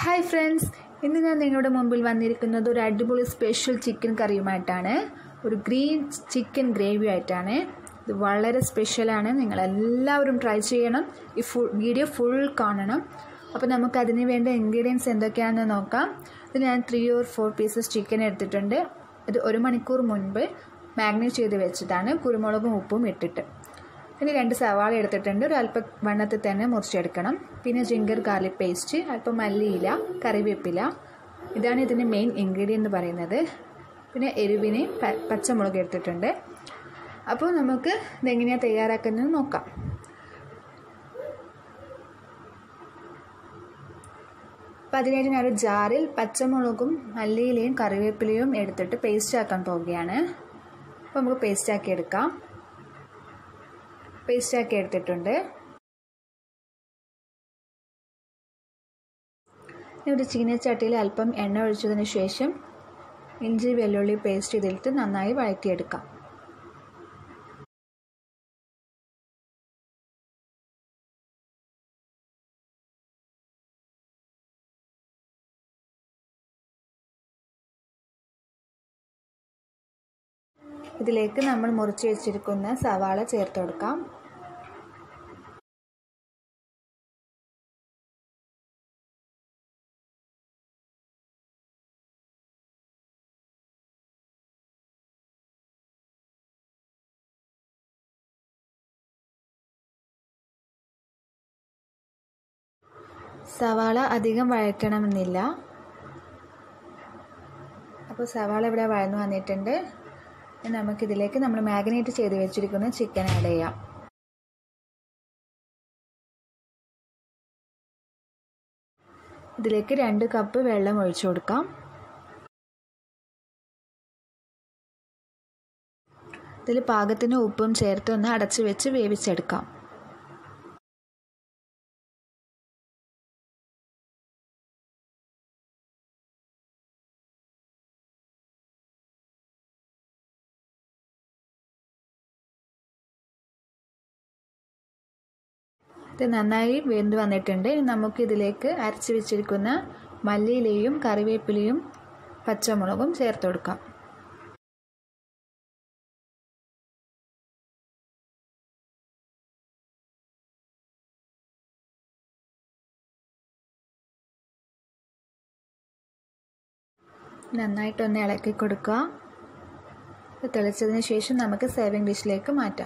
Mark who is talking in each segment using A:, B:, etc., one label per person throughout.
A: hi friends ഇന്ന് ഞാൻ നിങ്ങളുടെ മുമ്പിൽ വന്നിരിക്കുന്നത് ഒരു അടിപൊളി സ്പെഷ്യൽ ചിക്കൻ കറിയുമായിട്ടാണ് ഒരു ഗ്രീൻ ചിക്കൻ ഗ്രേവി ആയിട്ടാണ് ഇത് വളരെ സ്പെഷ്യലാണ് നിങ്ങളെല്ലാവരും ട്രൈ ചെയ്യണം ഈ ഫുൾ വീഡിയോ ഫുൾ കാണണം അപ്പോൾ നമുക്ക് അതിന് വേണ്ട ഇൻഗ്രീഡിയൻസ് എന്തൊക്കെയാണെന്ന് നോക്കാം ഇത് ഞാൻ three or four pieces chicken എടുത്തിട്ടുണ്ട് ഇത് ഒരു മണിക്കൂർ മുൻപ് മാഗ്നേറ്റ് ചെയ്ത് വെച്ചതാണ് കുരുമുളകും ഉപ്പും ഇട്ടിട്ട് പിന്നെ രണ്ട് സവാള എടുത്തിട്ടുണ്ട് ഒരു അല്പം വണ്ണത്തിൽ തന്നെ മുറിച്ചെടുക്കണം പിന്നെ ജിഞ്ചർ ഗാർലിക് പേസ്റ്റ് അല്പം മല്ലിയില കറിവേപ്പില ഇതാണ് ഇതിൻ്റെ മെയിൻ ഇൻഗ്രീഡിയൻ്റ് എന്ന് പറയുന്നത് പിന്നെ എരിവിന് പ- പച്ചമുളക് എടുത്തിട്ടുണ്ട് അപ്പോൾ നമുക്ക് ഇതെങ്ങനെയാണ് തയ്യാറാക്കുന്നത് നോക്കാം അപ്പോൾ അതിനായിട്ട് ഞാനൊരു ജാറിൽ പച്ചമുളകും മല്ലിയിലയും കറിവേപ്പിലയും എടുത്തിട്ട് പേസ്റ്റ് ആക്കാൻ പോവുകയാണ് അപ്പോൾ നമുക്ക് പേസ്റ്റ് ആക്കി എടുക്കാം പേസ്റ്റ് ആക്കി എടുത്തിട്ടുണ്ട് ഇനി ഒരു ചീനച്ചട്ടിയിൽ അല്പം എണ്ണ ഒഴിച്ചതിന് ശേഷം ഇഞ്ചി വെള്ളുള്ളി പേസ്റ്റ് ഇതിലിട്ട് നന്നായി വഴറ്റിയെടുക്കാം ഇതിലേക്ക് നമ്മൾ മുറിച്ച് വെച്ചിരിക്കുന്ന സവാള ചേർത്ത് കൊടുക്കാം സവാള അധികം വഴറ്റണമെന്നില്ല അപ്പോൾ സവാള ഇവിടെ വഴന്നു വന്നിട്ടുണ്ട് ഇനി നമുക്കിതിലേക്ക് നമ്മൾ മാഗ്നേറ്റ് ചെയ്ത് വെച്ചിരിക്കുന്ന ചിക്കൻ ആഡ് ചെയ്യാം ഇതിലേക്ക് രണ്ട് കപ്പ് വെള്ളം ഒഴിച്ചു കൊടുക്കാം ഇതിൽ പാകത്തിന് ഉപ്പും ചേർത്ത് ഒന്ന് അടച്ചു വെച്ച് വേവിച്ചെടുക്കാം ഇത് നന്നായി വെന്ത് വന്നിട്ടുണ്ട് ഇനി നമുക്കിതിലേക്ക് അരച്ച് വെച്ചിരിക്കുന്ന മല്ലിയിലയും കറിവേപ്പിലയും പച്ചമുളകും ചേർത്ത് കൊടുക്കാം നന്നായിട്ടൊന്ന് ഇളക്കി കൊടുക്കുക ഇത് തിളച്ചതിന് ശേഷം നമുക്ക് സേവിങ് ഡിഷിലേക്ക് മാറ്റാം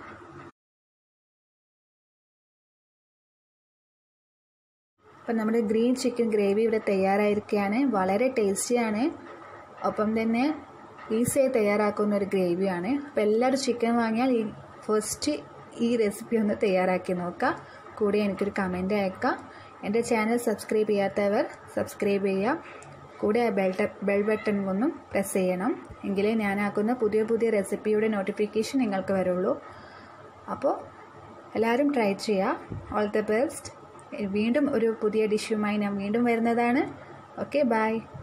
A: അപ്പം നമ്മുടെ ഗ്രീൻ ചിക്കൻ ഗ്രേവി ഇവിടെ തയ്യാറായിരിക്കുകയാണ് വളരെ ടേസ്റ്റിയാണ് ഒപ്പം തന്നെ ഈസിയായി തയ്യാറാക്കുന്ന ഒരു ഗ്രേവിയാണ് അപ്പോൾ എല്ലാവരും ചിക്കൻ വാങ്ങിയാൽ ഈ ഫസ്റ്റ് ഈ റെസിപ്പി ഒന്ന് തയ്യാറാക്കി നോക്കുക കൂടെ എനിക്കൊരു കമൻറ്റ് അയക്കാം എൻ്റെ ചാനൽ സബ്സ്ക്രൈബ് ചെയ്യാത്തവർ സബ്സ്ക്രൈബ് ചെയ്യുക കൂടെ ആ ബെൽ ബെൽ ബട്ടൺ ഒന്നും പ്രസ് ചെയ്യണം എങ്കിലേ ഞാനാക്കുന്ന പുതിയ പുതിയ റെസിപ്പിയുടെ നോട്ടിഫിക്കേഷൻ നിങ്ങൾക്ക് വരുള്ളൂ അപ്പോൾ എല്ലാവരും ട്രൈ ചെയ്യുക ഓൾ ദ ബെസ്റ്റ് വീണ്ടും ഒരു പുതിയ ഡിഷുമായി ഞാൻ വീണ്ടും വരുന്നതാണ് ഓക്കെ ബൈ